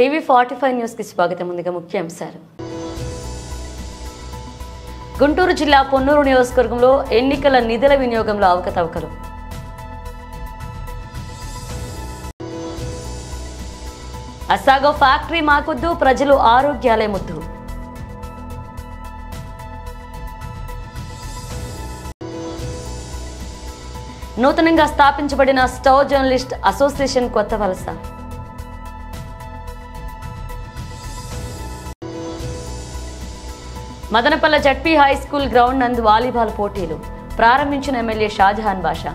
TV forty five న్యూస్కి స్వాగతం ముందుగా ముఖ్యాంశాలు గుంటూరు జిల్లా పొన్నూరు నియోజకవర్గంలో ఎన్నికల నిధుల వినియోగంలో అవకతవకలు అసాగో ఫ్యాక్టరీ మాకొద్దు ప్రజలు ఆరోగ్యాలే ముద్దు నూతనంగా స్థాపించబడిన స్టవ్ జర్నలిస్ట్ అసోసియేషన్ కొత్త వలస Madanapalle ZP high school ground నందు వాలీబాల్ పోటీలు ప్రారంభించిన ఎమ్మెల్యే షాజహాన్ బాషా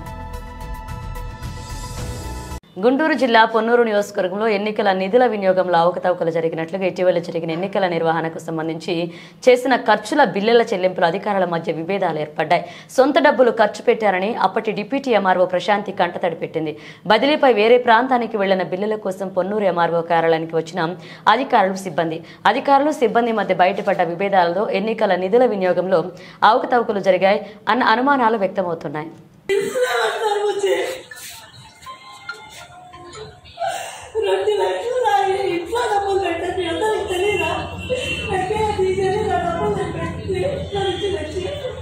గుంటూరు జిల్లా పొన్నూరు నియోజకవర్గంలో ఎన్నికల నిధుల వినియోగంలో అవకతవకలు జరిగినట్లుగా ఇటీవల జరిగిన ఎన్నికల నిర్వహణకు సంబంధించి చేసిన ఖర్చుల బిల్లుల చెల్లింపులు అధికారుల మధ్య విభేదాలు ఏర్పడ్డాయి సొంత డబ్బులు ఖర్చు పెట్టారని అప్పటి డిప్యూటీ ఎంఆర్ఓ ప్రశాంతి కంటతడి పెట్టింది బదిలీపై వేరే ప్రాంతానికి వెళ్లిన బిల్లుల కోసం పొన్నూరు ఎంఆర్ఓ కార్యాలయానికి వచ్చిన అధికారులు సిబ్బంది అధికారులు సిబ్బంది మధ్య బయటపడ్డ విభేదాలతో ఎన్నికల నిధుల వినియోగంలో అవకతవకలు జరిగాయి అన్న అనుమానాలు వ్యక్తమవుతున్నాయి ఇస్తున్నామంటారు వచ్చి రెండు లక్షలు నా ఇంట్లో డబ్బులు పెట్టండి అందరికి తెలియదా ఎక్కడ తీసేది నా డబ్బులు పెట్టి ఖర్చు పెట్టి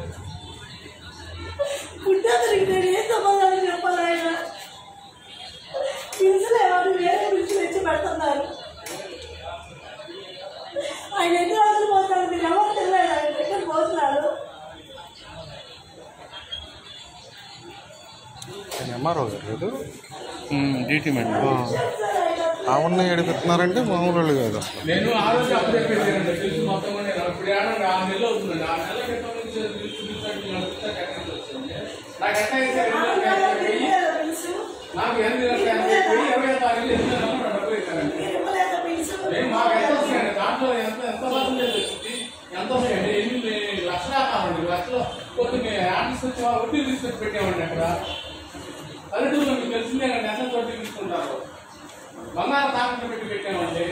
పుట్టేసరికి నేను ఏం సమాధానం చెప్పాలి ఆయన పిలుచులేవాడు వేరే పిలుచు తెచ్చి పెడుతున్నారు ఆయన ఎన్ని రోజులు పోతాడు మీరు ఎవరు తెలియదు ఆయన దగ్గర పోతున్నాడు ఎంఆర్ఓ గారు లేదు డీటీ మేడం ఆవిడని ఏడిపిస్తున్నారంటే మామూలు వాళ్ళు కాదు అసలు నేను ఆ రోజు అప్పుడే పెట్టాను తెలుసు మొత్తం కూడా నేను ఇప్పుడు ఏడాది ఆరు నెలలు అవుతుందండి ఆరు నెలల క్రితం నుంచి తెలుసు చూసాను నడుపుతా ఎక్కడికి వచ్చింది నాకు ఎట్లా అయితే వెయ్యి నాకు ఎనిమిది లక్షల ఎనభై వెయ్యి ఇరవై ఐదు తారీఖు ఇస్తున్నాను డబ్బులు ఇస్తానండి నేను మాకు ఎంత వస్తాయండి దాంట్లో ఎంత ఎంత లాభం లేదు వచ్చింది ఎంత వస్తాయండి ఎనిమిది లక్షలు కావండి లక్షలు కొద్దిగా యాడ్ తీసుకొచ్చి వడ్డీ తీసుకొచ్చి పెట్టామండి అక్కడ పల్లెటూరులో మీకు తెలిసిందే కదా ఎంత వడ్డీ తీసుకుంటారు బంగారం తాకట్టు పెట్టి పెట్టామండి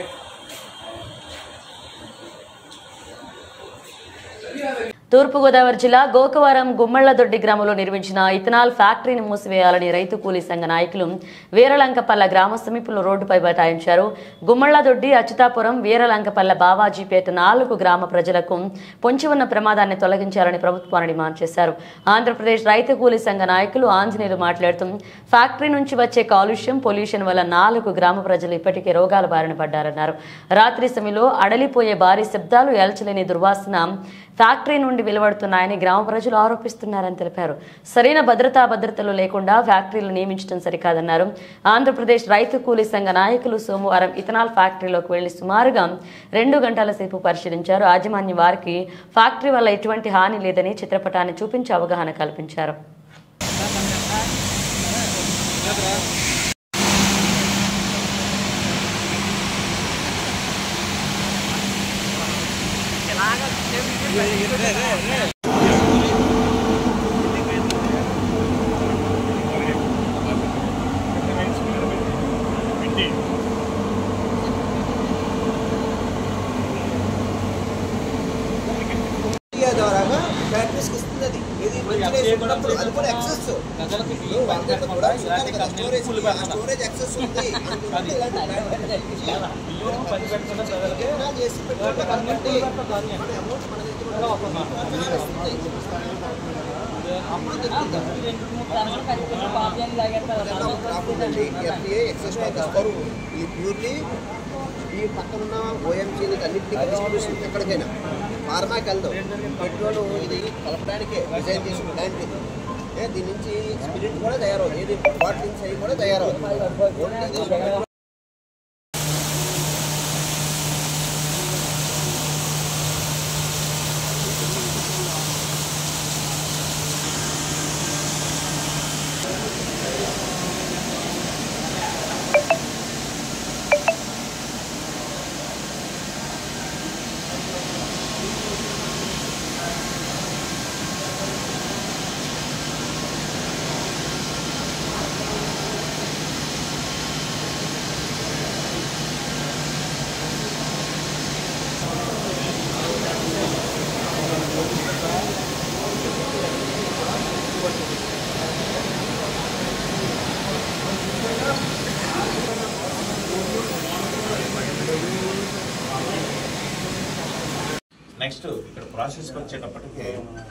అది అది తూర్పుగోదావరి జిల్లా గోకవరం గుమ్మళ్లదొడ్డి గ్రామంలో నిర్మించిన ఇథనాల్ ఫ్యాక్టరీని మూసివేయాలని రైతు కూలీ సంఘ నాయకులు వీరలంకపల్ల గ్రామ సమీపంలో రోడ్డుపై బైఠాయించారు గుమ్మళ్లదొడ్డి అచ్యుతాపురం వీరలంకపల్ల బావాజీపేట నాలుగు గ్రామ ప్రజలకు పొంచి ఉన్న ప్రమాదాన్ని తొలగించాలని ప్రభుత్వాన్ని డిమాండ్ చేశారు ఆంధ్రప్రదేశ్ రైతు కూలీ సంఘ నాయకులు ఆంజనేయులు మాట్లాడుతూ ఫ్యాక్టరీ నుంచి వచ్చే కాలుష్యం పొల్యూషన్ వల్ల నాలుగు గ్రామ ప్రజలు ఇప్పటికే రోగాల బారిన పడ్డారన్నారు రాత్రి సమయంలో అడలిపోయే భారీ శబ్దాలు ఏల్చలేని దుర్వాసన ఫ్యాక్టరీ నుండి వెలువడుతున్నాయని గ్రామ ప్రజలు ఆరోపిస్తున్నారని తెలిపారు సరైన భద్రతా భద్రతలు లేకుండా ఫ్యాక్టరీలు నియమించడం సరికాదన్నారు ఆంధ్రప్రదేశ్ రైతు కూలీ సంఘ నాయకులు సోమవారం ఇథనాల్ ఫ్యాక్టరీలోకి వెళ్లి సుమారుగా రెండు గంటల సేపు పరిశీలించారు యాజమాన్యం వారికి ఫ్యాక్టరీ వల్ల ఎటువంటి హాని లేదని చిత్రపటాన్ని చూపించి అవగాహన కల్పించారు ఇండియా ద్వారాగా ఫ్యాక్టరీస్కి ఇస్తుంది అది ఇది వెంటిలేషన్ ఉన్నప్పుడు అది కూడా ఎక్సెస్ ఇప్పుడు వాళ్ళకి కూడా చూడాలి కదా స్టోరేజ్ ఆ స్టోరేజ్ ఎక్సెస్ ఉంది అందుకే ఇలాంటి ఏమైనా చేసి పెట్టుకుంటే కాబట్టి మన అమౌంట్ మన దగ్గర ఉంటుంది. అప్పుడు దొరుకుతుంది. ఏదైనా ఒక ప్రాబ్లం ఉంది ఎఫ్ఏ ఎక్సెస్ స్టాక్ ఇస్తారు ఈ ప్యూర్లీ ఈ పక్కనున్న ఓఎంసీలకి అన్నింటినీ డిస్ట్రిబ్యూషన్ ఎక్కడికైనా ఫార్మాకి వెళ్దాం పెట్రోల్ ఇది కలపడానికే డిజైన్ చేసిన ప్లాంట్ ఇది ఏ, దీని నుంచి స్పిరిట్ కూడా తయారవుతుంది ఏది బాటిల్స్ అవి కూడా తయారవుతుంది ఓన్లీ ఇది నెక్స్ట్ ఇక్కడ ప్రాసెస్కి వచ్చేటప్పటికి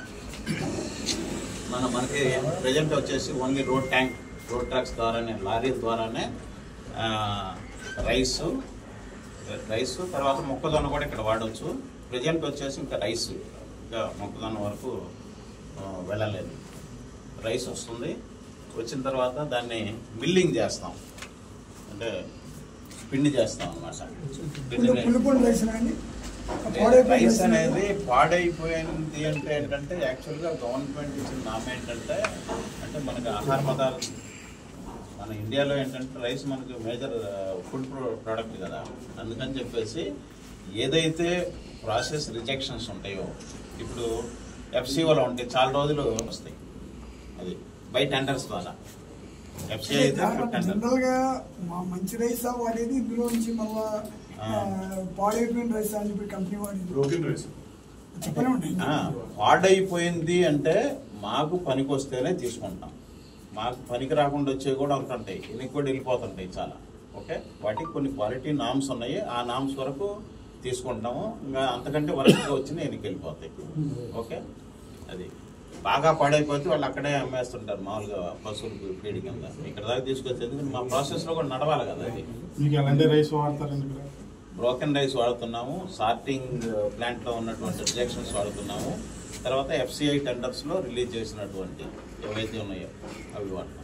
మన మనకి ప్రజెంట్ వచ్చేసి only road tank road trucks ద్వారానే లారీల ద్వారానే ఆ, రైస్ రైస్ తర్వాత మొక్కజొన్న కూడా ఇక్కడ వాడవచ్చు ప్రజెంట్ వచ్చేసి ఇంకా రైస్ ఇంకా మొక్కజొన్న వరకు ఆ, వెళ్ళలేదు రైస్ వస్తుంది వచ్చిన తర్వాత దాన్ని మిల్లింగ్ చేస్తాం అంటే పిండి చేస్తాం అనమాట పిండిని పులిపొడి రైస్ అండి రైస్ అనేది పాడైపోయింది అంటే ఏంటంటే యాక్చువల్గా గవర్నమెంట్ ఇచ్చిన నామ ఏంటంటే అంటే మనకి ఆహార పదార్థం మన ఇండియాలో ఏంటంటే రైస్ మనకి మేజర్ ఫుడ్ ప్రోడక్ట్ కదా అందుకని చెప్పేసి ఏదైతే ప్రాసెస్ రిజెక్షన్స్ ఉంటాయో ఇప్పుడు ఎఫ్సిఓలో ఉంటాయి చాలా రోజులు వస్తాయి అది బై టెండర్స్ ద్వారా ఎఫ్సి అయితే టెండర్ జనరల్ గా మా మంచి రైస్ వాడేది ఇందులో నుంచి మళ్ళా ఆ. ఆ, పాడైపోయిన రైస్ అని చెప్పి కంపెనీ వాడేది బ్రోకెన్ రైస్ చెప్పనే ఉంటాయి ఆ, పాడైపోయింది అంటే మాకు పనికి వస్తేనే తీసుకుంటాం మాకు పనికి రాకుండా వచ్చేవి కూడా ఉంటుంటాయి ఇనికి కూడా వెళ్ళిపోతుంటాయి చాలా ఓకే వాటికి కొన్ని క్వాలిటీ నామ్స్ ఉన్నాయి ఆ నామ్స్ వరకు తీసుకుంటాము ఇంకా అంతకంటే వరకుగా వచ్చి ఎనికి వెళ్ళిపోతాయి ఓకే అది బాగా పాడైపోతే వాళ్ళు అక్కడే అమ్మేస్తుంటారు మామూలుగా పశువులకు ఫీడ్ కింద ఇక్కడ దాకా తీసుకొచ్చి ఎందుకంటే మా ప్రాసెస్లో కూడా నడవాలి కదా అది మీకు ఎలాంటి రైస్ వాడతారండి ఇక్కడ బ్రోకెన్ రైస్ వాడుతున్నాము సార్టింగ్ ప్లాంట్ లో ఉన్నటువంటి రిజెక్షన్స్ వాడుతున్నాము తర్వాత ఎఫ్సిఐ టెండర్స్ లో రిలీజ్ చేసినటువంటి ఏవైతే ఉన్నాయో అవి వాడతాం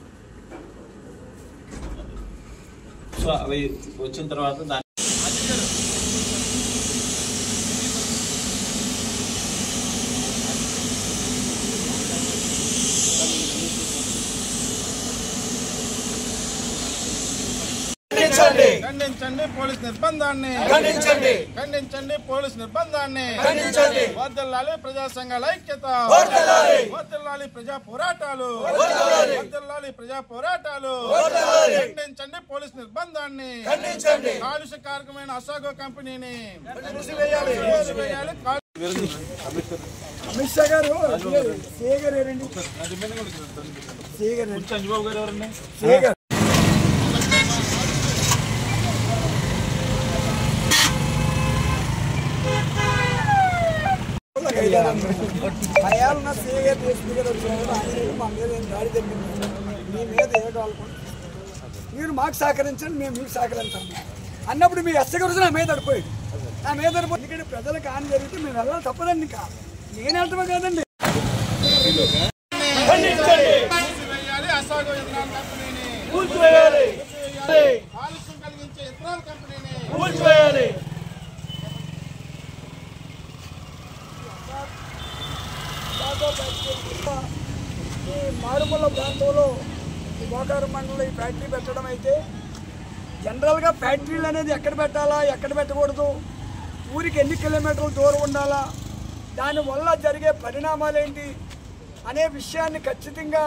అది. సో అవి వచ్చిన తర్వాత దాని ఖండించండి పోలీస్ నిర్బంధాన్ని ఖండించండి ఖండించండి పోలీస్ నిర్బంధాన్ని ఖండించండి వర్దల్లాలి ప్రజా సంఘాల ఐక్యత వర్దల్లాలి ప్రజా పోరాటాలు వర్దల్లాలి ప్రజా పోరాటాలు ఖండించండి పోలీస్ నిర్బంధాన్ని ఖండించండి కాలుష్య కారకమైన అసాగో కంపెనీని మూసివేయాలి మూసివేయాలి కాలు- అమిత్ షా గారు సే గారు ఎవరండి సే గారు చంద్రబాబు గారు ఎవరండి సే గారు భయాలున్న సే గారు దేశం గారు వచ్చినారు ఆయన ఏమో మా మీద ఏం దాడి జరిగింది మీ మీద ఏ కావాలి మీరు మాకు సహకరించండి మేము మీకు సహకరించాలి అన్నప్పుడు మీ ఎస్స గురించి నా మీద పడిపోయాడు నా మీద పడిపోయి ఎందుకంటే ప్రజలకు హాని జరిగితే మేము వెళ్ళాలి తప్పదండి ఇంకా నేను వెళ్తామే కాదండి మూసివేయాలి అసాగో ఇథనాల్ కంపెనీని మూసివేయాలి కాలుష్యం కలిగించే ఇథనాల్ కంపెనీని మూసివేయాలి ఈ మారుమూల ప్రాంతంలో ఈ గోకారం మండలంలో ఈ ఫ్యాక్టరీ పెట్టడం అయితే జనరల్గా ఫ్యాక్టరీలు అనేది ఎక్కడ పెట్టాలా ఎక్కడ పెట్టకూడదు ఊరికి ఎన్ని కిలోమీటర్ల దూరం ఉండాలా దానివల్ల జరిగే పరిణామాలు ఏంటి అనే విషయాన్ని ఖచ్చితంగా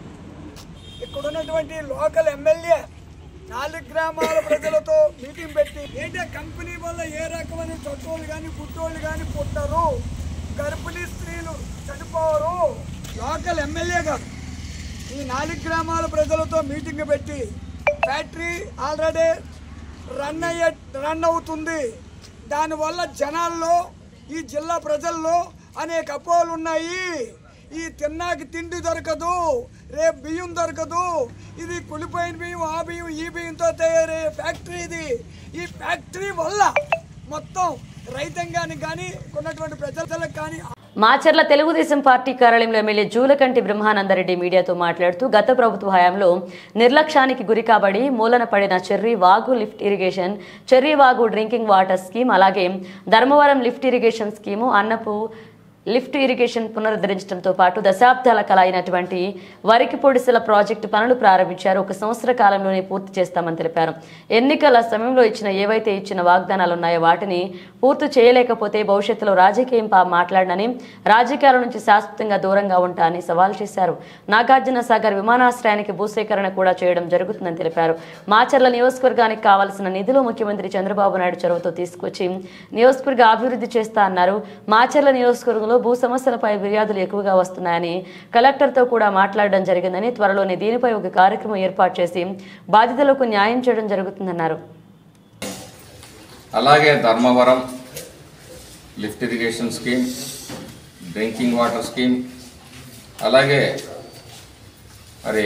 ఇక్కడ ఉన్నటువంటి లోకల్ ఎమ్మెల్యే నాలుగు గ్రామాల ప్రజలతో మీటింగ్ పెట్టి ఏంటంటే కంపెనీ వల్ల ఏ రకమైన చట్టోళ్ళు కానీ పుట్టోళ్ళు కానీ పుట్టరు గర్భిణీ స్త్రీలు చనిపోరు లోకల్ ఎమ్మెల్యే గారు ఈ నాలుగు గ్రామాల ప్రజలతో మీటింగ్ పెట్టి ఫ్యాక్టరీ ఆల్రెడీ రన్ అయ్యే రన్ అవుతుంది దానివల్ల జనాల్లో ఈ జిల్లా ప్రజల్లో అనేక అపోహలు ఉన్నాయి ఈ తిన్నాక తిండి దొరకదు రేపు బియ్యం దొరకదు ఇది కులిపోయిన బియ్యం ఆ బియ్యం ఈ బియ్యంతో తయారయ్యే ఫ్యాక్టరీ ఇది ఈ ఫ్యాక్టరీ వల్ల మొత్తం రైతాంగానికి కానీ ఉన్నటువంటి ప్రజలకు కానీ మాచర్ల తెలుగుదేశం పార్టీ కార్యాలయంలో ఎమ్మెల్యే జూలకంటి బ్రహ్మానందరెడ్డి మీడియాతో మాట్లాడుతూ గత ప్రభుత్వ హయాంలో నిర్లక్ష్యానికి గురి కాబడి మూలన పడిన చెర్రీ వాగు లిఫ్ట్ ఇరిగేషన్ చెర్రీ వాగు డ్రింకింగ్ వాటర్ స్కీమ్ అలాగే ధర్మవరం లిఫ్ట్ ఇరిగేషన్ స్కీము అన్నపు లిఫ్ట్ ఇరిగేషన్ పునరుద్ధరించడంతో పాటు దశాబ్దాల కల అయినటువంటి వరికి పొడిసెల ప్రాజెక్టు పనులు ప్రారంభించారు ఒక సంవత్సర కాలంలోనే పూర్తి చేస్తామని తెలిపారు ఎన్నికల సమయంలో ఇచ్చిన ఏవైతే ఇచ్చిన వాగ్దానాలు ఉన్నాయో వాటిని పూర్తి చేయలేకపోతే భవిష్యత్తులో రాజకీయం పా మాట్లాడనని రాజకీయాల నుంచి శాశ్వతంగా దూరంగా ఉంటా అని సవాల్ చేశారు నాగార్జున సాగర్ విమానాశ్రయానికి భూసేకరణ కూడా చేయడం జరుగుతుందని తెలిపారు మాచర్ల నియోజకవర్గానికి కావాల్సిన నిధులు ముఖ్యమంత్రి చంద్రబాబు నాయుడు చొరవతో తీసుకొచ్చి నియోజకవర్గ అభివృద్ధి చేస్తా అన్నారు మాచర్ల నియోజకవర్గంలో భూ సమస్యలపై ఫిర్యాదులు ఎక్కువగా వస్తున్నాయని కలెక్టర్తో కూడా మాట్లాడడం జరిగిందని త్వరలోనే దీనిపై ఒక కార్యక్రమం ఏర్పాటు చేసి బాధితులకు న్యాయం చేయడం జరుగుతుందన్నారు అలాగే Dharmavaram lift irrigation scheme drinking water scheme అలాగే మరి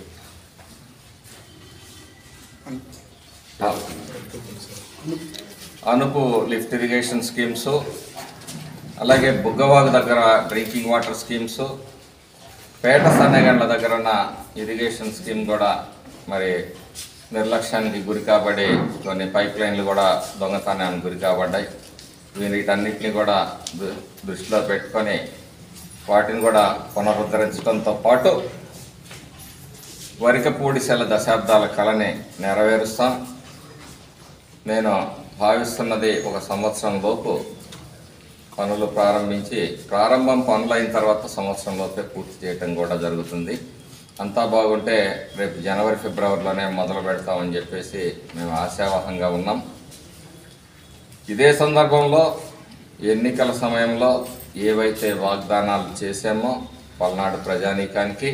అనుపు లిఫ్ట్ ఇరిగేషన్ స్కీమ్స్ అలాగే బుగ్గవాగు దగ్గర డ్రింకింగ్ వాటర్ స్కీమ్స్ పేట సన్నగండ్ల దగ్గర ఉన్న ఇరిగేషన్ స్కీమ్ కూడా మరి నిర్లక్ష్యానికి గురి కాబడి కొన్ని పైప్ లైన్లు కూడా దొంగతనానికి గురి కాబడ్డాయి వీటన్నిటిని కూడా దృ- దృష్టిలో పెట్టుకొని వాటిని కూడా పునరుద్ధరించడంతో పాటు వరికపూడిసెల దశాబ్దాల కళని నెరవేరుస్తాం నేను భావిస్తున్నది ఒక సంవత్సరం లోపు పనులు ప్రారంభించి ప్రారంభం పనులు అయిన తర్వాత సంవత్సరం లోపే పూర్తి చేయటం కూడా జరుగుతుంది అంతా బాగుంటే రేపు జనవరి ఫిబ్రవరిలోనే మొదలు పెడతామని చెప్పేసి మేము ఆశావహంగా ఉన్నాం ఇదే సందర్భంలో ఎన్నికల సమయంలో ఏవైతే వాగ్దానాలు చేశామో పల్నాడు ప్రజానీకానికి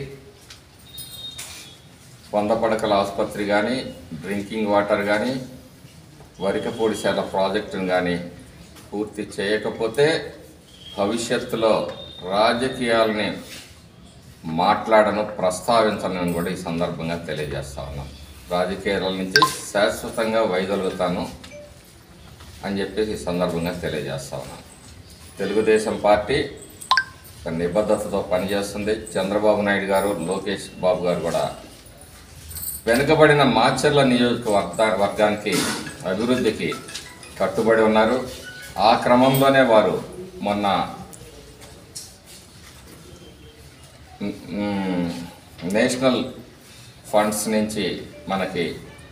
వంద పడకల ఆసుపత్రి కానీ డ్రింకింగ్ వాటర్ కానీ వరికపూడిశాల ప్రాజెక్టును కానీ పూర్తి చేయకపోతే భవిష్యత్తులో రాజకీయాలని మాట్లాడను ప్రస్తావించనని కూడా ఈ సందర్భంగా తెలియజేస్తా ఉన్నాను రాజకీయాల నుంచి శాశ్వతంగా వైదొలుగుతాను అని చెప్పేసి ఈ సందర్భంగా తెలియజేస్తా ఉన్నాను తెలుగుదేశం పార్టీ ఒక నిబద్ధతతో పనిచేస్తుంది చంద్రబాబు నాయుడు గారు లోకేష్ బాబు గారు కూడా వెనుకబడిన మాచర్ల నియోజకవర్గ వర్గానికి అభివృద్ధికి కట్టుబడి ఉన్నారు ఆ క్రమంలోనే వారు మొన్న మ్, నేషనల్ ఫండ్స్ నుంచి మనకి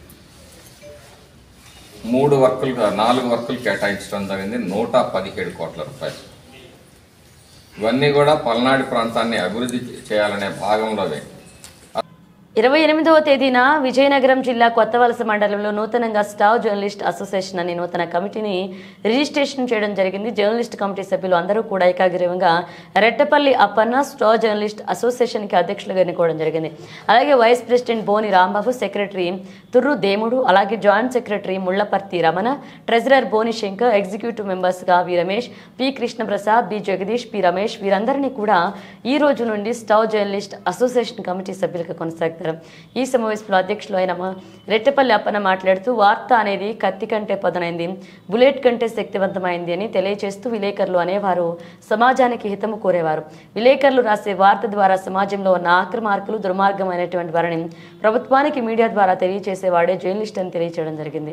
మూడు వర్కులు నాలుగు వర్కులు కేటాయించడం జరిగింది నూట పదిహేడు కోట్ల రూపాయలు ఇవన్నీ కూడా పల్నాడు ప్రాంతాన్ని అభివృద్ధి చేయాలనే భాగంలోవే ఇరవై ఎనిమిదవ తేదీన విజయనగరం జిల్లా కొత్తవలస మండలంలో నూతనంగా స్టావ్ జర్నలిస్ట్ అసోసియేషన్ అనే నూతన కమిటీని రిజిస్ట్రేషన్ చేయడం జరిగింది జర్నలిస్ట్ కమిటీ సభ్యులు అందరూ కూడా ఏకాగ్రీవంగా రెట్టపల్లి అప్పన్న స్టావ్ జర్నలిస్ట్ అసోసియేషన్కి అధ్యక్షులుగా ఎన్నుకోవడం జరిగింది అలాగే vice president Boni Rambabu secretary Turru Demudu అలాగే joint secretary Mullaparthi Ramana treasurer Boni Shankar executive మెంబర్స్గా V Ramesh P Krishnaprasad B Jagadish P Ramesh వీరందరినీ కూడా ఈ రోజు నుండి స్టావ్ జర్నలిస్ట్ అసోసియేషన్ కమిటీ సభ్యులుగా కొనసాగుతారు ఈ సమావేశంలో అధ్యక్షులు అయిన మా రెట్టపల్లి అప్పన్న మాట్లాడుతూ వార్త అనేది కత్తి కంటే పదునైంది బుల్లెట్ కంటే శక్తివంతమైంది అని తెలియజేస్తూ విలేకరులు అనేవారు సమాజానికి హితము కోరేవారు విలేకరులు రాసే వార్త ద్వారా సమాజంలో ఉన్న ఆక్రమార్కులు దుర్మార్గమైనటువంటి వారిని ప్రభుత్వానికి మీడియా ద్వారా తెలియజేసేవాడే జర్నలిస్ట్ అని తెలియజేయడం జరిగింది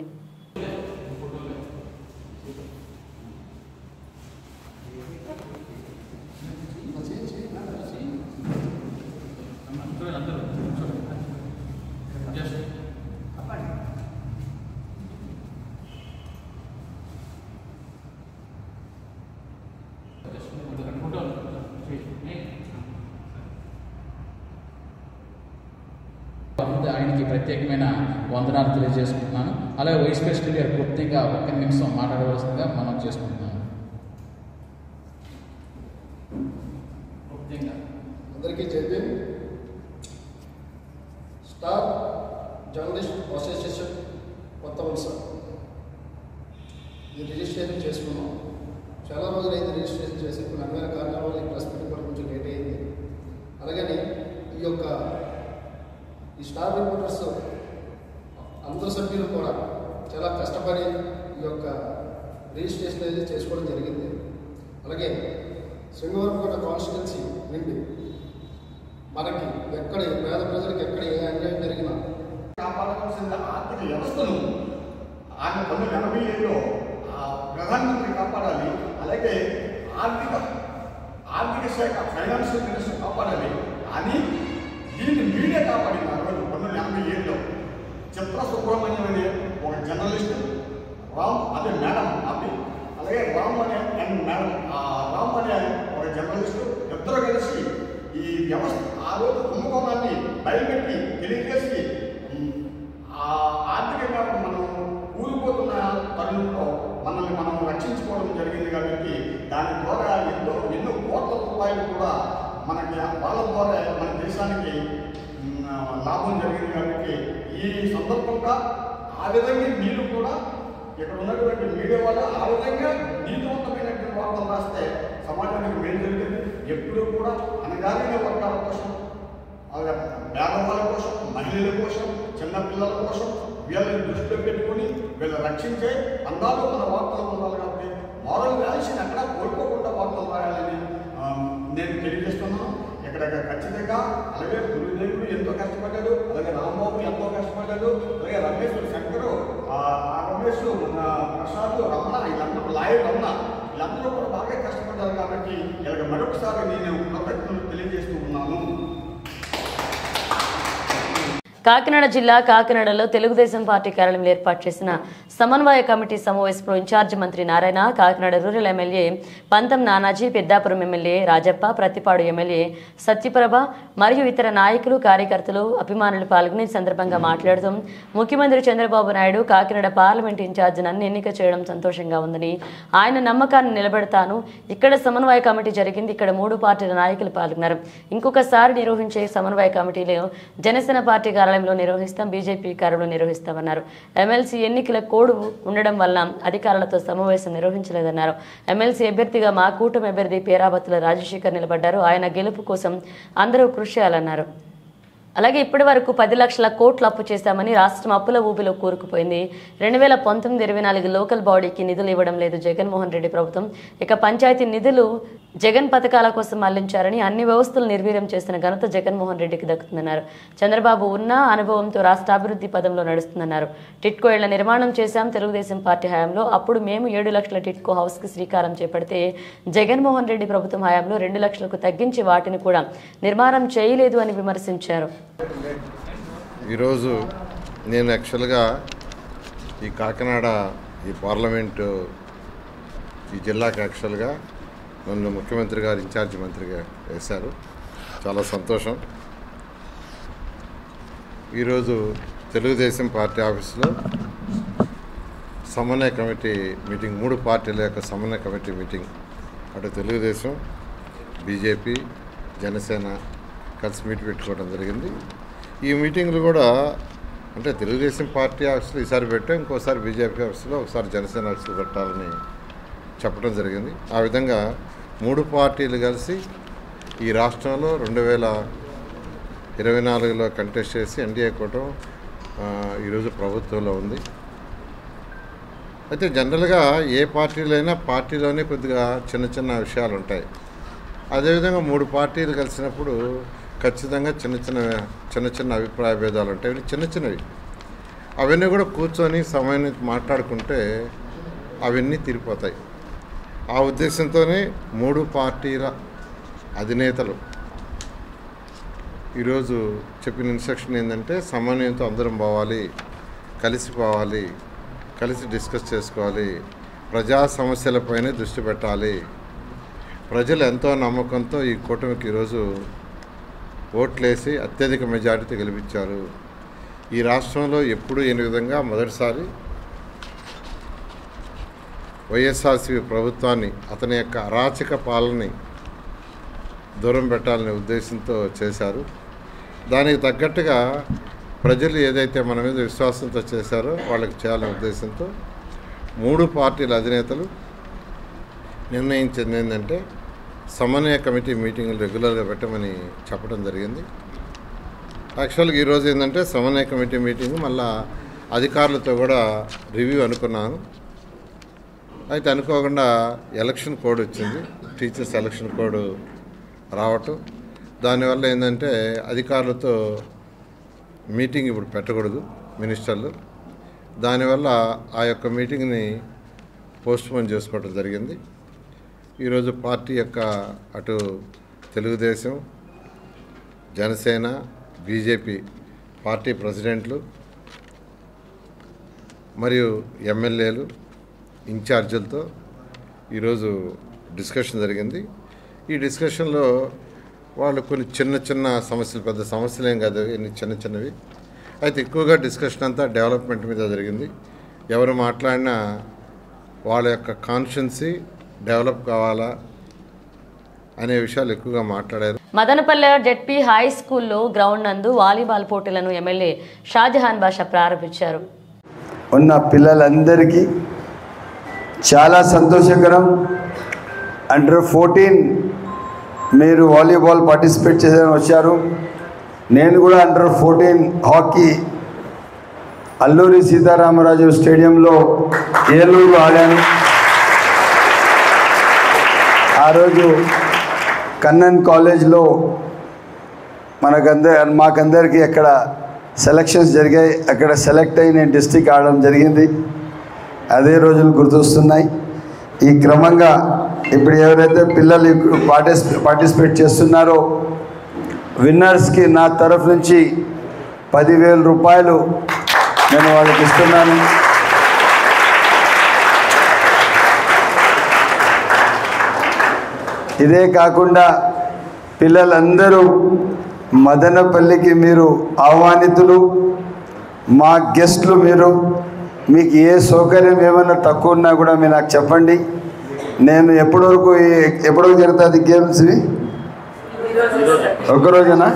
ముందు ఆయనకి ప్రత్యేకమైన వందనాలు తెలియజేసుకుంటున్నాను అలాగే వైస్ ప్రెసిడెంట్ గారు క్లుప్తంగా ఒక్క నిమిషం మాట్లాడవలసిందిగా మనం చేసుకుంటున్నాను క్లుప్తంగా అందరికీ చెప్పి స్టార్ జర్నలిస్ట్ అసోసియేషన్ కొత్త వలస ఇది రిజిస్ట్రేషన్ చేసుకున్నాం చాలా రోజులైంది రిజిస్ట్రేషన్ చేసి కొన్ని అనివార్య కారణాల వల్ల ఈ ప్రెస్ మీటింగ్ కూడా కొంచెం లేట్ అయింది అలాగని ఈ యొక్క ఈ స్టార్ రిపోర్టర్స్ అందరు సభ్యులు కూడా చాలా కష్టపడి ఈ యొక్క రిజిస్ట్రేషన్ అనేది చేసుకోవడం జరిగింది అలాగే సింగవరకోట కాన్స్టిట్యున్సీ నుండి మనకి ఎక్కడ పేద ప్రజలకు ఎక్కడ ఏ అన్యాయం జరిగినా కాపాడాల్సిన ఆర్థిక వ్యవస్థను ఆయన పంతొమ్మిది ఎనభై ఏడులో ఆ ప్రధానమంత్రి కాపాడాలి అలాగే ఆర్థిక ఆర్థిక శాఖ ఫైనాన్షియల్ మినిస్టర్ కాపాడాలి అని దీన్ని మీడియా కాపాడింది ఆ రోజు పంతొమ్మిది ఎనభై ఏడులో చిత్ర సుబ్రహ్మణ్యం అనే ఒక జర్నలిస్ట్ రామ్ అదే మేడం ఆపి అలాగే రామ్ అనే అండ్ మేడం ఆ రామ్ అనే ఒక జర్నలిస్ట్ ఇద్దరు కలిసి ఈ వ్యవస్థ ఆ రోజు కుంభకోణాన్ని బయలుపెట్టి తెలియజేసి ఉమ్, ఆ ఆర్థికంగా మనం కూలిపోతున్న తరుణంలో మనల్ని మనం రక్షించుకోవడం జరిగింది కాబట్టి దాని ద్వారా ఎన్నో ఎన్నో కోట్ల రూపాయలు కూడా మనకి వాళ్ళ ద్వారా మన దేశానికి ఉమ్, లాభం జరిగింది కాబట్టి ఈ సందర్భంగా ఆ విధంగా మీరు కూడా ఇక్కడ ఉన్నటువంటి మీడియా వల్ల ఆ విధంగా నీతివంతమైనటువంటి వార్తలు రాస్తే సమాజానికి మేలు జరుగుతుంది ఎప్పుడూ కూడా అనగానే వర్గాల కోసం అలాగే పేదవాళ్ళ కోసం మహిళల కోసం చిన్న పిల్లల కోసం వీళ్ళని దృష్టిలో పెట్టుకొని వీళ్ళని రక్షించే అందాలు మన వార్తలు ఉండాలి కాబట్టి మారల్ వాల్యూస్ని ఎక్కడా కోల్పోకుండా వార్తలు రాయాలని ఆ, నేను తెలియజేస్తున్నాను ఇక్కడ ఖచ్చితంగా అలాగే గురుదేవుడు ఎంతో కష్టపడ్డాడు అలాగే రాంబాబు ఎంతో కష్టపడ్డాడు అలాగే రమేష్ శంకరు ఆ ఆ రమేష్ మన ప్రసాద్ రమణ వీళ్ళందరూ లాయర్ రమణ వీళ్ళందరూ కూడా బాగా కష్టపడ్డారు కాబట్టి వీళ్ళకి మరొకసారి నేను కృతజ్ఞతలు తెలియజేస్తూ ఉన్నాను కాకినాడ జిల్లా కాకినాడలో తెలుగుదేశం పార్టీ కార్యాలయంలో ఏర్పాటు చేసిన సమన్వయ కమిటీ సమావేశంలో ఇన్ఛార్జి మంత్రి Narayana Kakinada rural M L A Pantham Nanaji Peddapuram M L A Rajappa Prathipadu M L A Satyaprabha మరియు ఇతర నాయకులు కార్యకర్తలు అభిమానులు పాల్గొని ఈ సందర్భంగా మాట్లాడుతూ ముఖ్యమంత్రి చంద్రబాబు నాయుడు కాకినాడ పార్లమెంట్ ఇన్ఛార్జి నన్ను ఎన్నిక చేయడం సంతోషంగా ఉందని ఆయన నమ్మకాన్ని నిలబెడతాను ఇక్కడ సమన్వయ కమిటీ జరిగింది ఇక్కడ మూడు పార్టీల నాయకులు పాల్గొన్నారు ఇంకొకసారి నిర్వహించే సమన్వయ కమిటీలో జనసేన పార్టీ కార్యాలయంలో నిర్వహిస్తాం బీజేపీ కార్యాలయంలో నిర్వహిస్తామన్నారు ఎమ్మెల్సీ ఎన్నికల కోడ్ ఉండడం వల్ల అధికారులతో సమావేశం నిర్వహించలేదన్నారు ఎమ్మెల్సీ అభ్యర్థిగా మా కూటమి అభ్యర్థి పేరాబత్తుల రాజశేఖర్ నిలబడ్డారు ఆయన గెలుపు కోసం అందరూ కృషి చేయాలన్నారు అలాగే ఇప్పటి వరకు పది లక్షల కోట్లు అప్పు చేశామని రాష్ట్రం అప్పుల ఊబిలో కూరుకుపోయింది రెండు వేల పంతొమ్మిది ఇరవై నాలుగు లోకల్ బాడీకి నిధులు ఇవ్వడం లేదు జగన్మోహన్ రెడ్డి ప్రభుత్వం ఇక పంచాయతీ నిధులు జగన్ పథకాల కోసం మళ్లించారని అన్ని వ్యవస్థలు నిర్వీర్యం చేసిన ఘనత జగన్మోహన్ రెడ్డికి దక్కుతుందన్నారు చంద్రబాబు ఉన్న అనుభవంతో రాష్ట్ర అభివృద్ధి పదంలో నడుస్తుందన్నారు టిట్కో ఇళ్ల నిర్మాణం చేశాం తెలుగుదేశం పార్టీ హయాంలో అప్పుడు మేము ఏడు లక్షల టిట్కో హౌస్ కి శ్రీకారం చేపడితే జగన్మోహన్ రెడ్డి ప్రభుత్వం హయాంలో రెండు లక్షలకు తగ్గించి వాటిని కూడా నిర్మాణం చేయలేదు అని విమర్శించారు ఈరోజు నేను యాక్చువల్గా ఈ కాకినాడ ఈ పార్లమెంటు ఈ జిల్లాకి యాక్చువల్గా నన్ను ముఖ్యమంత్రి గారు ఇన్ఛార్జి మంత్రిగా వేశారు చాలా సంతోషం ఈరోజు తెలుగుదేశం పార్టీ ఆఫీసులో సమన్వయ కమిటీ మీటింగ్ మూడు పార్టీల యొక్క సమన్వయ కమిటీ మీటింగ్ అటు తెలుగుదేశం బీజేపీ జనసేన కలిసి మీట్ పెట్టుకోవడం జరిగింది ఈ మీటింగ్లు కూడా అంటే తెలుగుదేశం పార్టీ ఆఫీసులో ఈసారి పెట్టాం ఇంకోసారి బీజేపీ ఆఫీసులో ఒకసారి జనసేన ఆఫీసులో పెట్టాలని చెప్పడం జరిగింది ఆ విధంగా మూడు పార్టీలు కలిసి ఈ రాష్ట్రంలో రెండు వేల ఇరవై నాలుగులో కంటెస్ట్ చేసి ఎన్డీఏ కూటమి ఆ, ఈరోజు ప్రభుత్వంలో ఉంది అయితే జనరల్గా ఏ పార్టీలైనా పార్టీలోనే కొద్దిగా చిన్న చిన్న విషయాలు ఉంటాయి అదేవిధంగా మూడు పార్టీలు కలిసినప్పుడు ఖచ్చితంగా చిన్న చిన్న చిన్న చిన్న అభిప్రాయ భేదాలు ఉంటాయి ఇవి చిన్న చిన్నవి అవన్నీ కూడా కూర్చొని సమయాన్ని మాట్లాడుకుంటే అవన్నీ తీరిపోతాయి ఆ ఉద్దేశంతోనే మూడు పార్టీల అధినేతలు ఈరోజు చెప్పిన ఇన్స్ట్రక్షన్ ఏంటంటే సమన్వయంతో అందరం పోవాలి కలిసిపోవాలి కలిసి డిస్కస్ చేసుకోవాలి ప్రజా సమస్యలపైనే దృష్టి పెట్టాలి ప్రజలు ఎంతో నమ్మకంతో ఈ కూటమికి ఈరోజు ఓట్లేసి అత్యధిక మెజారిటీ గెలిపించారు ఈ రాష్ట్రంలో ఎప్పుడు లేని విధంగా మొదటిసారి వైఎస్ఆర్సీపీ ప్రభుత్వాన్ని అతని యొక్క అరాచక పాలనని దూరం పెట్టాలనే ఉద్దేశంతో చేశారు దానికి తగ్గట్టుగా ప్రజలు ఏదైతే మన మీద విశ్వాసంతో చేశారో వాళ్ళకి చేయాలనే ఉద్దేశంతో మూడు పార్టీల అధినేతలు నిర్ణయించింది ఏంటంటే సమన్వయ కమిటీ మీటింగులు రెగ్యులర్గా పెట్టమని చెప్పడం జరిగింది యాక్చువల్గా ఈరోజు ఏంటంటే సమన్వయ కమిటీ మీటింగ్ మళ్ళా అధికారులతో కూడా రివ్యూ అనుకున్నాను అయితే అనుకోకుండా ఎలక్షన్ కోడ్ వచ్చింది టీచర్స్ ఎలక్షన్ కోడ్ రావటం దానివల్ల ఏంటంటే అధికారులతో మీటింగ్ ఇప్పుడు పెట్టకూడదు మినిస్టర్లు దానివల్ల ఆ యొక్క మీటింగ్ని పోస్ట్పోన్ చేసుకోవడం జరిగింది ఈరోజు పార్టీ యొక్క అటు తెలుగుదేశం జనసేన బీజేపీ పార్టీ ప్రెసిడెంట్లు మరియు ఎమ్మెల్యేలు ఇన్ఛార్జీలతో ఈరోజు డిస్కషన్ జరిగింది ఈ డిస్కషన్లో వాళ్ళు కొన్ని చిన్న చిన్న సమస్యలు పెద్ద సమస్యలు ఏం కాదు ఎన్ని చిన్న చిన్నవి అయితే ఎక్కువగా డిస్కషన్ అంతా డెవలప్మెంట్ మీద జరిగింది ఎవరు మాట్లాడినా వాళ్ళ యొక్క కాన్షియన్సీ డెవలప్ కావాలా అనే విషయాలు ఎక్కువగా మాట్లాడారు మదనపల్లె జెడ్పీ హై స్కూల్లో గ్రౌండ్ నందు వాలీబాల్ పోటీలను ఎమ్మెల్యే షాజహాన్ బాషా ప్రారంభించారు ఉన్న పిల్లలందరికీ చాలా సంతోషకరం అండర్ ఫోర్టీన్ మీరు వాలీబాల్ పార్టిసిపేట్ చేసి వచ్చారు నేను కూడా under fourteen hockey Alluri Sitaramaraju స్టేడియంలో ఏలూరు ఆడాను ఆ రోజు కన్నన్ కాలేజ్లో మనకందరి మాకందరికీ అక్కడ సెలక్షన్స్ జరిగాయి అక్కడ సెలెక్ట్ అయి నేను డిస్టిక్ ఆడడం జరిగింది అదే రోజులు గుర్తొస్తున్నాయి ఈ క్రమంగా ఇప్పుడు ఎవరైతే పిల్లలు పార్టిస్ పార్టిసిపేట్ చేస్తున్నారో విన్నర్స్కి నా తరఫు నుంచి పదివేల రూపాయలు నేను వాళ్ళకి ఇస్తున్నాను ఇదే కాకుండా పిల్లలందరూ మదనపల్లికి మీరు ఆహ్వానితులు మా గెస్ట్లు మీరు మీకు ఏ సౌకర్యం ఏమైనా తక్కువ ఉన్నా కూడా మీరు నాకు చెప్పండి నేను ఎప్పటి వరకు ఎప్పటి వరకు జరుగుతుంది గేమ్స్ ఇవి ఒక రోజునా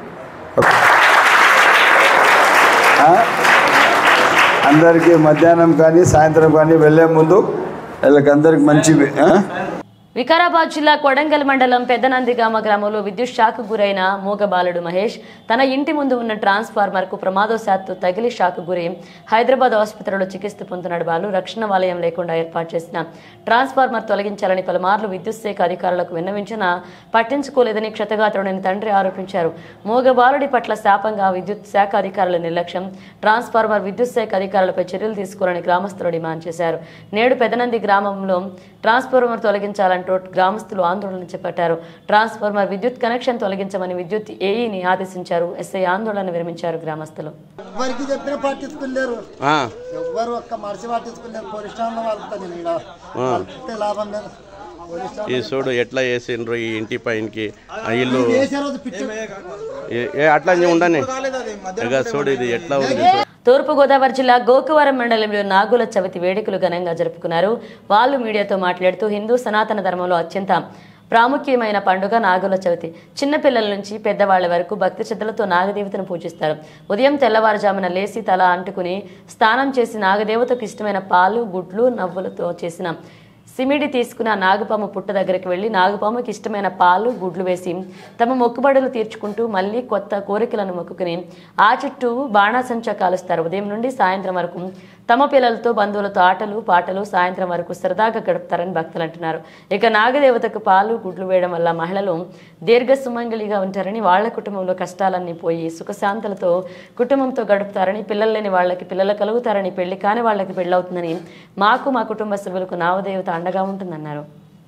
ఆ? అందరికీ మధ్యాహ్నం కానీ సాయంత్రం కానీ వెళ్ళే ముందు వీళ్ళకందరికి మంచి ఆ? వికారాబాద్ జిల్లా కొడంగల్ మండలం పెద్దనందిగామ గ్రామంలో విద్యుత్ షాక్ గురైన మూగ బాలుడు మహేష్ తన ఇంటి ముందు ఉన్న ట్రాన్స్ఫార్మర్ కు ప్రమాదవశాత్తు తగిలి షాక్ గురి హైదరాబాద్ ఆసుపత్రిలో చికిత్స పొందుతున్నాడు బాలు రక్షణ వలయం లేకుండా ఏర్పాటు చేసిన ట్రాన్స్ఫార్మర్ తొలగించాలని పలుమార్లు విద్యుత్ శాఖ అధికారులకు విన్నవించినా పట్టించుకోలేదని క్షతగాత్రుడని తండ్రి ఆరోపించారు మూగ బాలుడి పట్ల శాపంగా విద్యుత్ శాఖ అధికారుల నిర్లక్ష్యం ట్రాన్స్ఫార్మర్ విద్యుత్ శాఖ అధికారులపై చర్యలు తీసుకోవాలని గ్రామస్తులు డిమాండ్ చేశారు నేడు పెదనంది గ్రామంలో ట్రాన్స్ఫార్మర్ తొలగించాలంటూ గ్రామస్తులు ఆందోళన చేపట్టారు ట్రాన్స్ఫార్మర్ విద్యుత్ కనెక్షన్ తొలగించమని విద్యుత్ ఏఈని ఆదేశించారు ఎస్ఐ ఆందోళన విరమించారు గ్రామస్తులు ఎవరికి చెప్పినా పట్టించుకోలేరు ఎవ్వరు ఒక్క మనిషి పట్టించుకోలేరు పోలీస్ స్టేషన్లో వాళ్ళతో నేను ఈడ ఆ. వాళ్ళతో లాభం లేదు పోలీస్ ఈ స్టేషన్ చూడు ఎట్లా వేసిండ్రు ఈ ఇంటి పైనకి ఆ ఇల్లు వేసే రోజు పిచ్చి ఏ- ఏ అట్లా ఉండని ఇక చూడు ఇది ఎట్లా ఉంది చూడు. తూర్పుగోదావరి జిల్లా గోకవరం మండలంలో నాగుల చవితి వేడుకలు ఘనంగా జరుపుకున్నారు వాళ్ళు మీడియాతో మాట్లాడుతూ హిందూ సనాతన ధర్మంలో అత్యంత ప్రాముఖ్యమైన పండుగ నాగుల చవితి చిన్నపిల్లల నుంచి పెద్దవాళ్ల వరకు భక్తి శ్రద్ధలతో నాగదేవతను పూజిస్తారు ఉదయం తెల్లవారుజామున లేసి తల అంటుకుని స్నానం చేసి నాగదేవతకు ఇష్టమైన పాలు గుడ్లు నవ్వులతో చేసిన సిమిడి తీసుకున్న నాగపాము పుట్ట దగ్గరికి వెళ్ళి నాగపాముకి ఇష్టమైన పాలు గుడ్లు వేసి తమ మొక్కుబడులు తీర్చుకుంటూ మళ్ళీ కొత్త కోరికలను మొక్కుకుని ఆ చుట్టూ బాణాసంచా కాలుస్తారు ఉదయం నుండి సాయంత్రం వరకు తమ పిల్లలతో బంధువులతో ఆటలు పాటలు సాయంత్రం వరకు సరదాగా గడుపుతారని భక్తులు అంటున్నారు ఇక నాగదేవతకు పాలు గుడ్లు వేయడం వల్ల మహిళలు దీర్ఘ సుమంగళిగా ఉంటారని వాళ్ళ కుటుంబంలో కష్టాలన్నీ పోయి సుఖశాంతులతో కుటుంబంతో గడుపుతారని పిల్లలు లేని వాళ్ళకి పిల్లలు కలుగుతారని పెళ్లి కాని వాళ్ళకి పెళ్ళవుతుందని మాకు మా కుటుంబ సభ్యులకు నాగదేవత అండగా ఉంటుందన్నారు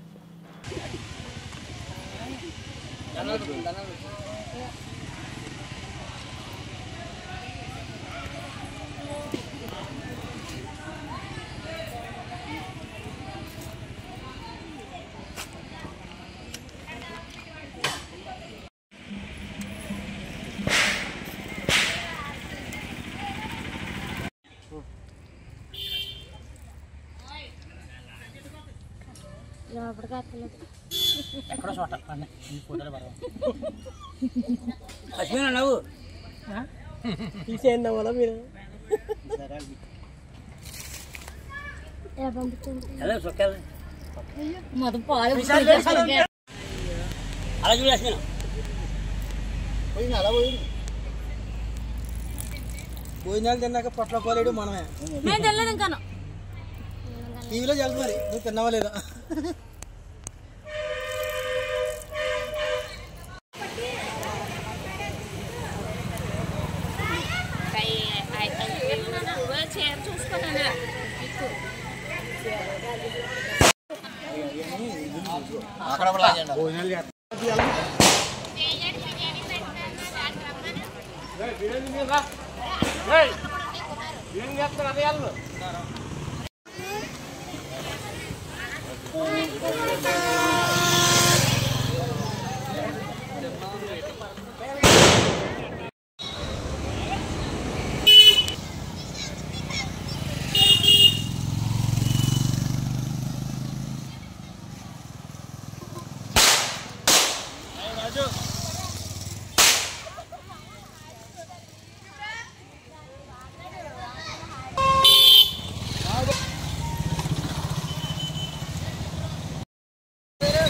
ఎక్కడో చోట అన్నీ ఈ ఫోటోలు పడవ అశ్విన నవ్వు తీసేయండి వల్ల మీరు ఎలా సొక్కాలి మొత్తం పాలు అలా చూడు అశ్విన పోయింది అలా పోయింది భోజనాలు తిన్నాక పొట్ల పోలేడు మనమే నేను తెలియదు ఇంకా టీవీలో చల్లు మరి నువ్వు తిన్నావా లేదా చూసుకోనా ఏం చేస్తారు అదే వాళ్ళు ఆ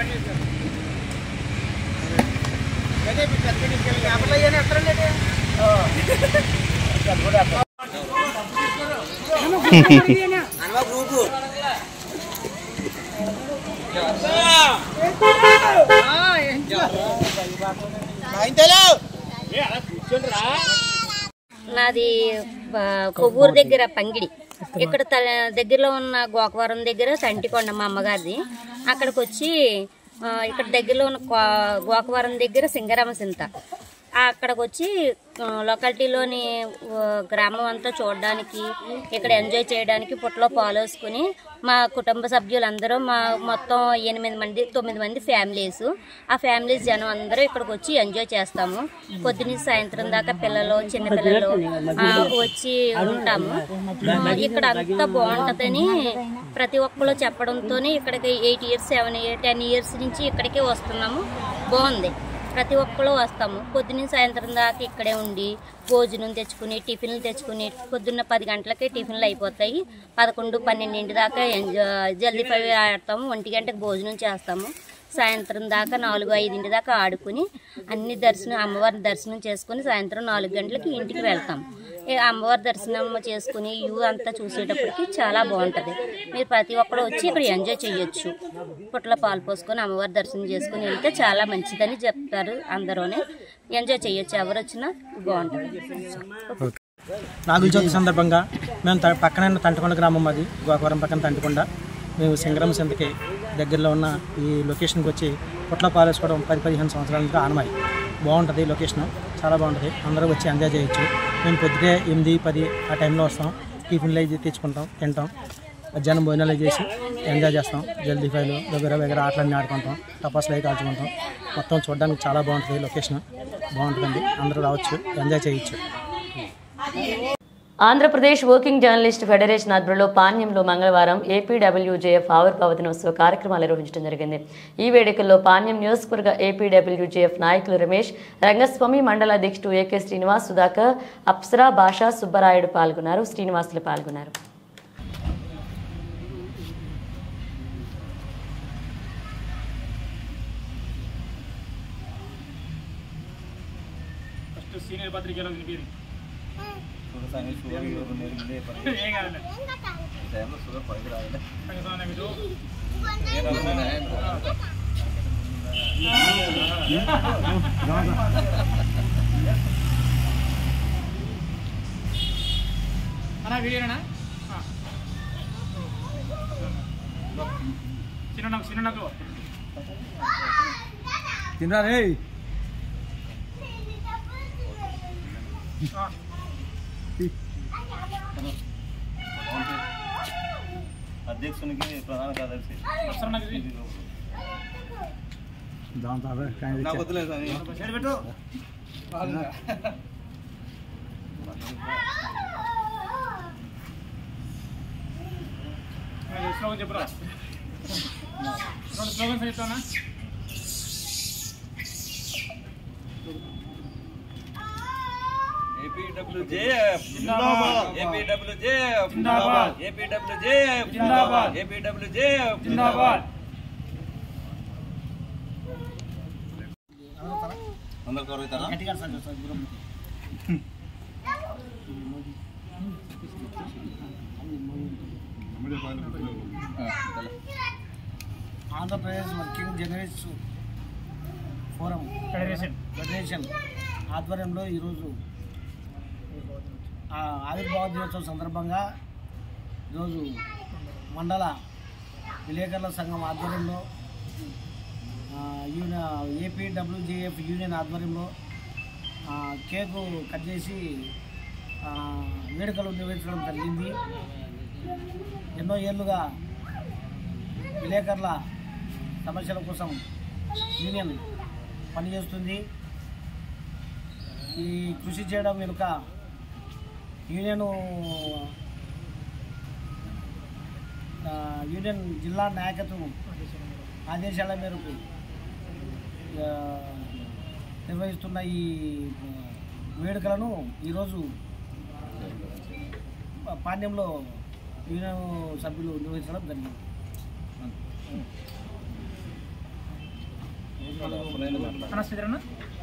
నాది ఆ, కొవ్వూరు దగ్గర పంగిడి ఇక్కడ త- దగ్గరలో ఉన్న గోకవరం దగ్గర సంటికొండ మా అమ్మగారిది అక్కడికి వచ్చి ఆ, ఇక్కడ దగ్గరలో ఉన్న గో- గోకవరం దగ్గర సింగరామ సింత అక్కడికి వచ్చి ఆ, లొకాలిటీలోని ఆ, గ్రామం అంతా చూడడానికి ఇక్కడ ఎంజాయ్ చేయడానికి పుట్టలో పాలేసుకుని మా కుటుంబ సభ్యులందరూ మా మొత్తం ఎనిమిది మంది తొమ్మిది మంది ఫ్యామిలీస్ ఆ ఫ్యామిలీస్ జనం అందరూ ఇక్కడికి వచ్చి ఎంజాయ్ చేస్తాము పొద్దున్న సాయంత్రం దాకా పిల్లలు చిన్న పిల్లలు ఆ, వచ్చి ఉంటాము ఆ, ఇక్కడ అంతా బాగుంటుందని ప్రతి ఒక్కరు చెప్పడంతో ఇక్కడికి eight years seven year ten years నుంచి ఇక్కడికే వస్తున్నాము బాగుంది ప్రతి ఒక్కరు వస్తాము పొద్దున్న సాయంత్రం దాకా ఇక్కడే ఉండి భోజనం తెచ్చుకుని టిఫిన్లు తెచ్చుకుని పొద్దున్న పది గంటలకే టిఫిన్లు అయిపోతాయి పదకొండు పన్నెండింటి దాకా ఎంజాయ్ జల్దీ పై ఆడతాము ఒంటి గంటకు భోజనం చేస్తాము సాయంత్రం దాకా నాలుగు ఐదింటి దాకా ఆడుకుని అన్ని దర్శనం అమ్మవారి దర్శనం చేసుకుని సాయంత్రం నాలుగు గంటలకి ఇంటికి వెళ్తాం ఈ అమ్మవారి దర్శనం చేసుకుని వ్యూ అంతా చూసేటప్పటికి చాలా బాగుంటుంది మీరు ప్రతి ఒక్కరు వచ్చి ఇక్కడ ఎంజాయ్ చేయొచ్చు పుట్ల పాలు పోసుకొని అమ్మవారి దర్శనం చేసుకుని వెళ్తే చాలా మంచిదని చెప్తారు అందరూనే ఎంజాయ్ చేయొచ్చు ఎవరు వచ్చినా బాగుంటుంది నాగుల చవితి సందర్భంగా మేము త- పక్కన ఉన్న తంటకొండ గ్రామం అది గోకవరం పక్కన తంటకొండ మేము సింగరం సింతకి దగ్గరలో ఉన్న ఈ లొకేషన్కి వచ్చి పుట్ల పాలేసుకోవడం పది పదిహేను సంవత్సరాల నుంచి ఆనమాయి బాగుంటుంది ఈ లొకేషన్ చాలా బాగుంటుంది అందరూ వచ్చి ఎంజాయ్ చేయొచ్చు మేము పొద్దుటే ఎనిమిది పది ఆ టైంలో వస్తాం టిఫిన్లు అవి తెచ్చుకుంటాం తింటాం మధ్యాహ్నం భోజనాలు అవి చేసి ఎంజాయ్ చేస్తాం జల్దీ ఫైలు దగ్గర దగ్గర ఆటలన్నీ ఆడుకుంటాం టపాసులు అవి కాల్చుకుంటాం మొత్తం చూడడానికి చాలా బాగుంటుంది లొకేషన్ బాగుంటుందండి అందరూ రావచ్చు ఎంజాయ్ చేయొచ్చు ఆంధ్రప్రదేశ్ వర్కింగ్ జర్నలిస్ట్ ఫెడరేషన్ ఆధ్వర్యంలో పాణ్యంలో మంగళవారం ఏపీడబ్ల్యూజేఎఫ్ ఆవిర్భావ దినోత్సవ కార్యక్రమాలు నిర్వహించడం జరిగింది ఈ వేడుకల్లో పాణ్యం నియోజకవర్గ ఏపీడబ్ల్యూజేఎఫ్ నాయకులు రమేష్ రంగస్వామి మండల అధ్యక్షుడు ఏకే శ్రీనివాస్ సుధాకర్ అప్సరా భాషా సుబ్బరాయుడు పాల్గొన్నారు శ్రీనివాసులు పాల్గొన్నారు ఫస్ట్ సీనియర్ పత్రికలో వినిపింది ఏం కాదులే సంగతి మీరు అన్నా వీడియోనా చిన్న నాకు చిన్న నాకు తినరా రే అధ్యక్షునికి ప్రధాన కార్యదర్శి దాంతో అవే కానీ నాకు వద్దులేదు సార్. పెట్టు. స్లోగన్ చెప్పరా రెండు స్లోగన్స్ చెప్తానా ఏపీడబ్ల్యూజేఎఫ్ జిందాబాద్. ఏపీడబ్ల్యూజేఎఫ్ జిందాబాద్. ఏపీడబ్ల్యూజేఎఫ్ జిందాబాద్. ఏపీడబ్ల్యూజేఎఫ్ జిందాబాద్. అందరు కౌరుతారా Andhra Pradesh working journalist forum federation federation ఆధ్వర్యంలో ఈరోజు ఆ ఆవిర్భావ దినోత్సవం సందర్భంగా ఈరోజు మండల విలేకరుల సంఘం ఆధ్వర్యంలో ఆ, యూనియన్ ఏపీడబ్ల్యూజేఎఫ్ యూనియన్ ఆధ్వర్యంలో ఆ, కేకు కట్ చేసి ఆ, వేడుకలు నిర్వహించడం జరిగింది ఎన్నో ఏళ్ళుగా విలేకరుల సమస్యల కోసం యూనియన్ పనిచేస్తుంది ఈ కృషి చేయడం వెనుక యూనియన్ ఆ, యూనియన్ జిల్లా నాయకత్వం ఆదేశాల మేరకు ఆ, నిర్వహిస్తున్న ఈ ఆ, వేడుకలను ఈరోజు పాండ్యంలో యూనియన్ సభ్యులు నిర్వహించడం జరిగింది అన్న శ్రీధరన్న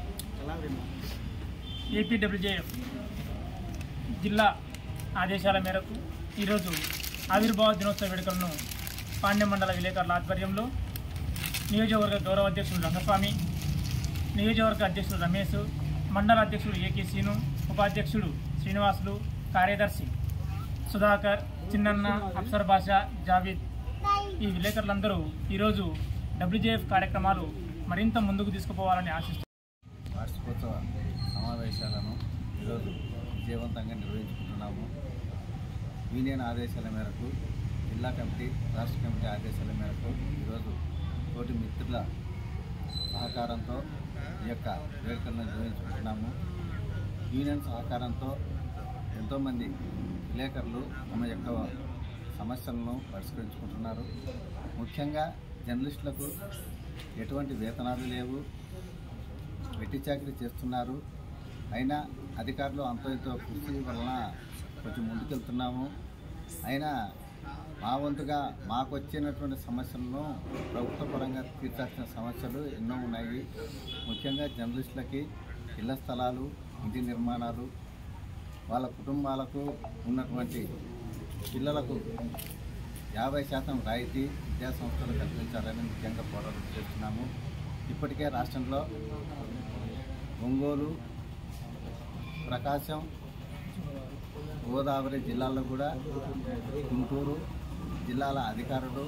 ఏపీడబ్ల్యూజేఎఫ్ జిల్లా ఆదేశాల మేరకు ఈరోజు ఆవిర్భావ దినోత్సవ వేడుకలను పాండ్య మండల విలేకరుల ఆధ్వర్యంలో నియోజకవర్గ గౌరవ అధ్యక్షుడు రంగస్వామి నియోజకవర్గ అధ్యక్షుడు రమేష్ మండల అధ్యక్షుడు ఏకే సీను ఉపాధ్యక్షుడు శ్రీనివాసులు కార్యదర్శి సుధాకర్ చిన్నన్న అప్సర్ భాష జావీద్ ఈ విలేకరులందరూ ఈరోజు డబ్ల్యూజేఎఫ్ కార్యక్రమాలు మరింత ముందుకు తీసుకుపోవాలని ఆశిస్తున్నారు వార్షికోత్సవ సమావేశాలను ఈరోజు విజయవంతంగా నిర్వహించుకుంటున్నాము యూనియన్ ఆదేశాల మేరకు జిల్లా కమిటీ రాష్ట్ర కమిటీ ఆదేశాల మేరకు ఈరోజు తోటి మిత్రుల సహకారంతో ఈ యొక్క వేడుకలను నిర్వహించుకుంటున్నాము యూనియన్ సహకారంతో ఎంతోమంది విలేకరులు తమ యొక్క సమస్యలను పరిష్కరించుకుంటున్నారు ముఖ్యంగా జర్నలిస్టులకు ఎటువంటి వేతనాలు లేవు వెట్టి చాకరీ చేస్తున్నారు అయినా అధికారులు అంతో ఇంతో కృషి వలన కొంచెం ముందుకెళ్తున్నాము అయినా మా వంతుగా మాకు వచ్చినటువంటి సమస్యలను ప్రభుత్వ పరంగా తీర్చాల్సిన సమస్యలు ఎన్నో ఉన్నాయి ముఖ్యంగా జర్నలిస్టులకి ఇళ్ల స్థలాలు ఇంటి నిర్మాణాలు వాళ్ళ కుటుంబాలకు ఉన్నటువంటి పిల్లలకు యాభై శాతం రాయితీ విద్యా సంస్థలు కల్పించాలని ముఖ్యంగా పోరాటం చేస్తున్నాము ఇప్పటికే రాష్ట్రంలో ఒంగోలు ప్రకాశం గోదావరి జిల్లాల్లో కూడా గుంటూరు జిల్లాల అధికారులు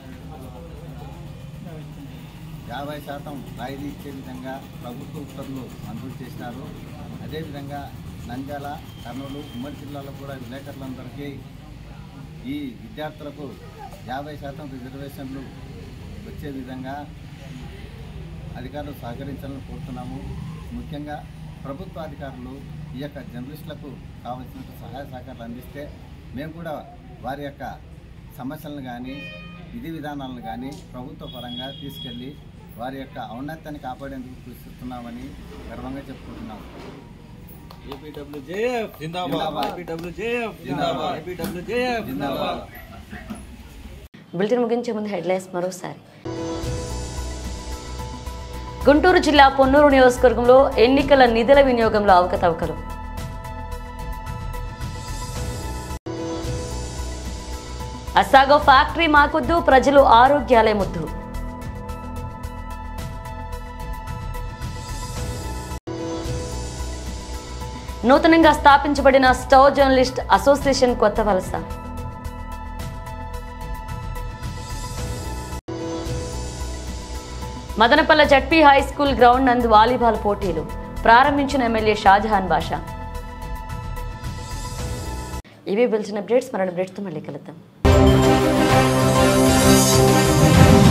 యాభై శాతం రాయితీ ఇచ్చే విధంగా ప్రభుత్వ ఉత్తర్వులు మంజూరు చేసినారు అదేవిధంగా నంద్యాల కర్నూలు ఉమ్మడి జిల్లాలో కూడా విలేకరులందరికీ ఈ విద్యార్థులకు యాభై శాతం రిజర్వేషన్లు వచ్చే విధంగా అధికారులు సహకరించాలని కోరుతున్నాము ముఖ్యంగా ప్రభుత్వ అధికారులు ఈ యొక్క జర్నలిస్టులకు కావాల్సిన సహాయ సహకారాలు అందిస్తే మేము కూడా వారి యొక్క సమస్యలను కానీ విధి విధానాలను కానీ ప్రభుత్వ పరంగా తీసుకెళ్ళి వారి యొక్క ఔన్నత్యాన్ని కాపాడేందుకు కృషిస్తున్నామని గర్వంగా చెప్పుకుంటున్నాము ఏపీడబ్ల్యూజేఎఫ్ జిందాబాద్ ఏపీడబ్ల్యూజేఎఫ్ జిందాబాద్ ఏపీడబ్ల్యూజేఎఫ్ జిందాబాద్ బులెటిన్ ముగించే ముందు హెడ్లైన్స్ మరోసారి గుంటూరు జిల్లా పొన్నూరు నియోజకవర్గంలో ఎన్నికల నిధుల వినియోగంలో అవకతవకలు అసాగో ఫ్యాక్టరీ మాకొద్దు ప్రజలు ఆరోగ్యాలే ముద్దు నూతనంగా స్థాపించబడిన స్టవ్ జర్నలిస్ట్ అసోసియేషన్ కొత్త వలస Madanapalle ZP high school ground నందు వాలీబాల్ పోటీలు ప్రారంభించిన ఎమ్మెల్యే షాజహాన్ బాషా ఇవి పిలిచిన అప్డేట్స్ మరణ అప్డేట్స్తో మళ్ళీ కలుద్దాం